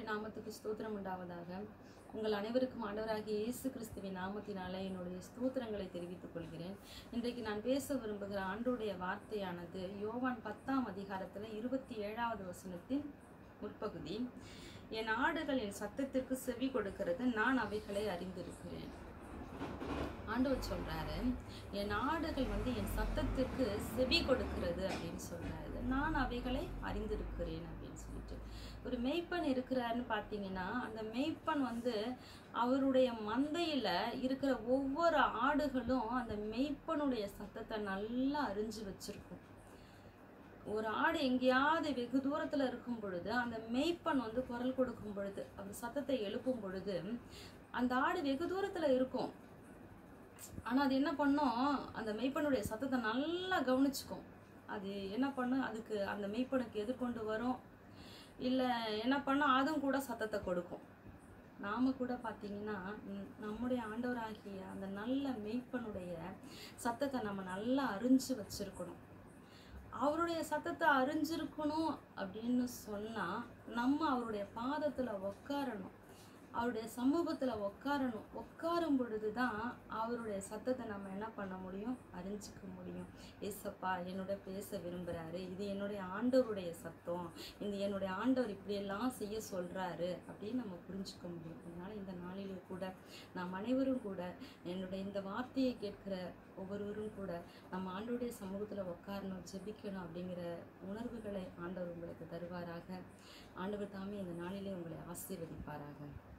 நாமத்துக்கு ஸ்தோத்திரம் உண்டாவதாக உங்கள் அனைவருக்கும் ஆண்டவராகிய இயேசு கிறிஸ்துவின் நாமத்தினால என்னுடைய ஸ்தோத்திரங்களை தெரிவித்துக் கொள்கிறேன் இன்றைக்கு நான் பேச விரும்புகிற ஆண்டுடைய வார்த்தையானது யோவான் பத்தாம் அதிகாரத்தில் இருபத்தி ஏழாவது வசனத்தின் முற்பகுதி என் ஆடுகள் என் சத்தத்திற்கு செவி கொடுக்கிறது நான் அவைகளை அறிந்திருக்கிறேன் ஆண்டவர் சொல்றாரு என் ஆடுகள் வந்து என் சத்தத்திற்கு செவி கொடுக்கிறது அப்படின்னு சொல்றாரு நான் அவைகளை அறிந்திருக்கிறேன் அப்படின்னு சொல்லிட்டு ஒரு மெய்ப்பன் இருக்கிறாருன்னு பார்த்தீங்கன்னா அந்த மெய்ப்பன் வந்து அவருடைய மந்தையில இருக்கிற ஒவ்வொரு ஆடுகளும் அந்த மெய்ப்பனுடைய சத்தத்தை நல்லா அறிஞ்சு வச்சிருக்கும் ஒரு ஆடு எங்கேயாவது வெகு தூரத்துல இருக்கும் பொழுது அந்த மெய்ப்பன் வந்து குரல் கொடுக்கும் பொழுது அவர் சத்தத்தை எழுப்பும் பொழுது அந்த ஆடு வெகு தூரத்துல இருக்கும் ஆனா அது என்ன பண்ணும் அந்த மெய்ப்பனுடைய சத்தத்தை நல்லா கவனிச்சுக்கும் அது என்ன பண்ணும் அதுக்கு அந்த மெய்ப்பனுக்கு எதிர்கொண்டு வரும் இல்லை என்ன பண்ணும் அதுவும் கூட சத்தத்தை கொடுக்கும் நாம கூட பார்த்தீங்கன்னா ம், நம்முடைய ஆண்டவராகிய அந்த நல்ல மெய்ப்பனுடைய சத்தத்தை நம்ம நல்லா அறிஞ்சு வச்சிருக்கணும் அவருடைய சத்தத்தை அறிஞ்சிருக்கணும் அப்படின்னு சொன்னா நம்ம அவருடைய பாதத்துல உட்காரணும் அவருடைய சமூகத்துல உட்காரணும் உட்காரும் பொழுதுதான் அவருடைய சத்தத்தை நம்ம என்ன பண்ண முடியும் அறிஞ்சிக்க முடியும் ஏசப்பா என்னோட பேச விரும்புறாரு இது என்னுடைய ஆண்டவருடைய சத்தம் இந்த என்னுடைய ஆண்டவர் இப்படியெல்லாம் செய்ய சொல்றாரு அப்படின்னு நம்ம புரிஞ்சுக்க முடியும் அதனால இந்த நாளிலே கூட நாம் அனைவரும் கூட என்னுடைய இந்த வார்த்தையை கேட்கிற ஒவ்வொருவரும் கூட நம்ம ஆண்டவருடைய சமூகத்துல உட்காரணும் ஜெபிக்கணும் அப்படிங்கிற உணர்வுகளை ஆண்டவர் உங்களுக்கு தருவாராக ஆண்டவர் தாமே இந்த நாளிலே உங்களை ஆசீர்வதிப்பாராக